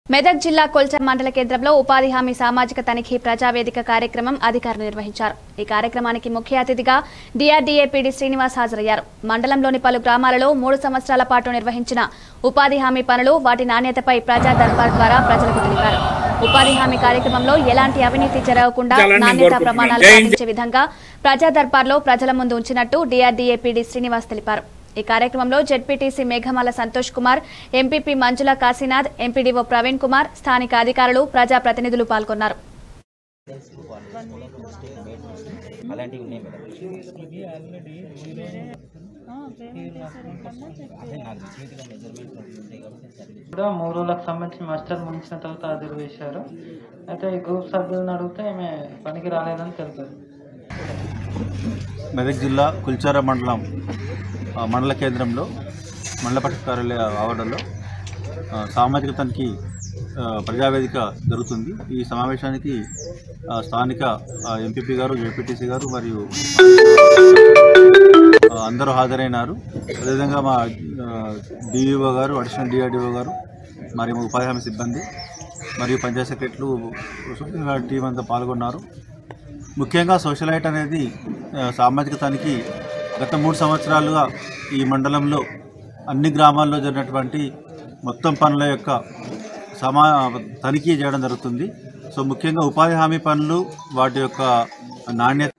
మెదక్ జిల్లా కొల్చర్ మండల కేంద్రంలో ఉపాధి హామీ సామాజిక తనిఖీ ప్రజావేదిక కార్యక్రమం అధికారులు నిర్వహించారు ఈ కార్యక్రమానికి ముఖ్య అతిథిగా డిఆర్డీఏ పీడీ శ్రీనివాస్ హాజరయ్యారు మండలంలోని పలు గ్రామాలలో మూడు సంవత్సరాల పాటు నిర్వహించిన ఉపాధి హామీ పనులు వాటి నాణ్యతపై ప్రజా దర్బార్ ద్వారా ప్రజలకు తెలిపారు ఉపాధి హామీ కార్యక్రమంలో ఎలాంటి అవినీతి జరగకుండా చాలా నేను నాణ్యత కోరుకుంటున్నాను. ప్రమాణాలు జై హింద్. పాటించే విధంగా ప్రజా దర్బార్లో ప్రజల ముందు ఉంచినట్టు డిఆర్డీఏ పీడీ శ్రీనివాస్ తెలిపారు ఈ కార్యక్రమంలో ZPTC Meghamala Santosh Kumar MPP Manjula Kashinath MPDO Praveen Kumar స్థానిక అధికారులు ప్రజా ప్రతినిధులు పాల్గొన్నారు అలాంటివి ఉన్నాయి మేడం అదే నాకు నీట్గా మెజర్మెంట్స్ ఉంటాయి కాబట్టి సర్వీస్ కూడా మూడు రోజులకు సంబంధించి మాస్టర్ ముగించిన తర్వాత హాజరు వేశారు అయితే ఈ గ్రూప్ సభ్యులను అడిగితే ఆమె పనికి రాలేదని తెలిపారు మెదక్ జిల్లా కుల్చార మండలం ఆ, మండల కేంద్రంలో మండల పరిషత్ కార్యాలయ ఆవరణలో ఆ, సామాజిక తనిఖీ ఆ, ప్రజావేదిక జరుగుతుంది ఈ సమావేశానికి ఆ, స్థానిక ఎంపీపీ గారు జెడ్పీటీసీ గారు మరియు ఆ, అందరూ హాజరైనారు అదేవిధంగా మా డిఈఓ గారు అడిషనల్ డిఆర్డిఓ గారు మరియు ఉపాధి హామీ సిబ్బంది మరియు పంచాయత్ సెక్రటరీలు టీం అంతా పాల్గొన్నారు ముఖ్యంగా సోషలైట్ అనేది ఆ, సామాజిక తనిఖీ గత మూడు సంవత్సరాలుగా ఈ మండలంలో అన్ని గ్రామాల్లో జరిగినటువంటి మొత్తం పనుల యొక్క సమా తనిఖీ చేయడం జరుగుతుంది సో ముఖ్యంగా ఉపాధి హామీ పనులు వాటి యొక్క నాణ్యత